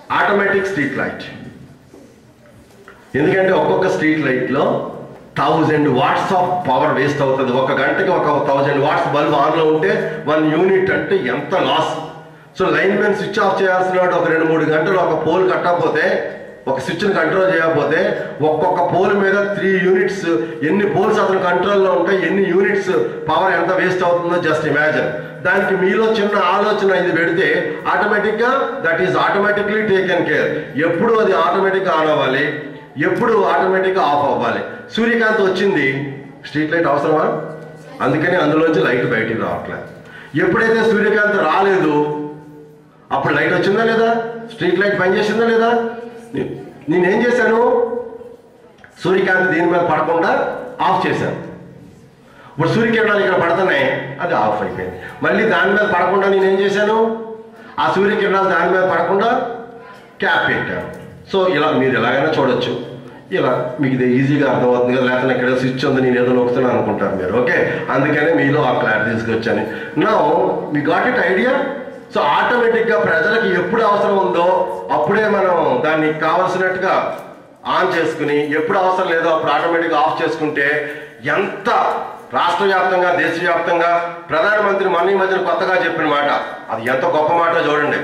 automatic street light ఎందుకంటే ఒక్కొక్క street లైట్లో thousand watts of power waste అవుతుంది ఒక గంటకి ఒక థౌజండ్ వాట్స్ బల్బ్ ఆన్లో ఉంటే వన్ యూనిట్ అంటే ఎంత loss so line man switch off చేయాల్సిన వాడు ఒక రెండు మూడు గంటలు ఒక పోల్ కట్టకపోతే ఒక స్విచ్ని కంట్రోల్ చేయకపోతే ఒక్కొక్క పోల్ మీద త్రీ యూనిట్స్ ఎన్ని పోల్స్ అతని కంట్రోల్లో ఉంటాయి ఎన్ని యూనిట్స్ పవర్ ఎంత వేస్ట్ అవుతుందో జస్ట్ ఇమాజిన్ దానికి మీలో చిన్న ఆలోచన ఇది పెడితే ఆటోమేటిక్గా that is automatically taken care ఎప్పుడు అది ఆటోమేటిక్గా ఆన్ అవ్వాలి ఎప్పుడు ఆటోమేటిక్గా ఆఫ్ అవ్వాలి సూర్యకాంతి వచ్చింది స్ట్రీట్ లైట్ అవసరమా అందుకని అందులోంచి లైట్ బయటికి రావట్లేదు ఎప్పుడైతే సూర్యకాంతి రాలేదు అప్పుడు లైట్ వచ్చిందా లేదా స్ట్రీట్ లైట్ పనిచేసిందా లేదా నే- నేనేం చేశాను సూర్యకాంతి దీని మీద పడకుండా ఆఫ్ చేశాను ఇప్పుడు సూర్యకిరణాలు ఇక్కడ పడుతున్నాయి అది ఆఫ్ అయిపోయింది మళ్ళీ దాని మీద పడకుండా నేనేం చేశాను ఆ సూర్యకిరణాలు దాని మీద పడకుండా క్యాప్ పెట్టాను సో ఇలా మీరు ఎలాగైనా చూడొచ్చు ఇలా మీకు ఇది ఈజీగా అర్థమవుతుంది కదా లేకపోతే ఇక్కడ స్విచ్ ఉంది నేను ఏదో నొక్కుతున్నాను అనుకుంటారు మీరు ఓకే అందుకనే మీలో ఆ క్లారిటీ తీసుకొచ్చాను నా మీ గాట్ ఇట్ ఐడియా సో ఆటోమేటిక్గా ప్రజలకు ఎప్పుడు అవసరం ఉందో అప్పుడే మనం దాన్ని కావలసినట్టుగా ఆన్ చేసుకుని ఎప్పుడు అవసరం లేదో అప్పుడు ఆటోమేటిక్గా ఆఫ్ చేసుకుంటే ఎంత రాష్ట్ర వ్యాప్తంగా దేశవ్యాప్తంగా ప్రధానమంత్రి మొన్న ఈ మధ్యన కొత్తగా చెప్పిన మాట అది ఎంత గొప్ప మాట చూడండి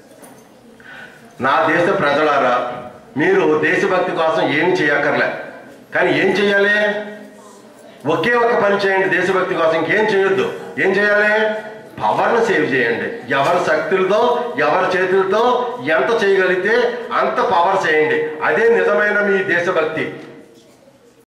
నా దేశ ప్రజలారా మీరు దేశభక్తి కోసం ఏమి చేయక్కర్లే కానీ ఏం చేయాలి ఒకే ఒక్క పని చేయండి దేశభక్తి కోసం ఇంకేం చేయొద్దు ఏం చేయాలి పవర్ను సేవ్ చేయండి ఎవరి శక్తులతో ఎవరి చేతులతో ఎంత చేయగలిగితే అంత పవర్ చేయండి అదే నిజమైన మీ దేశభక్తి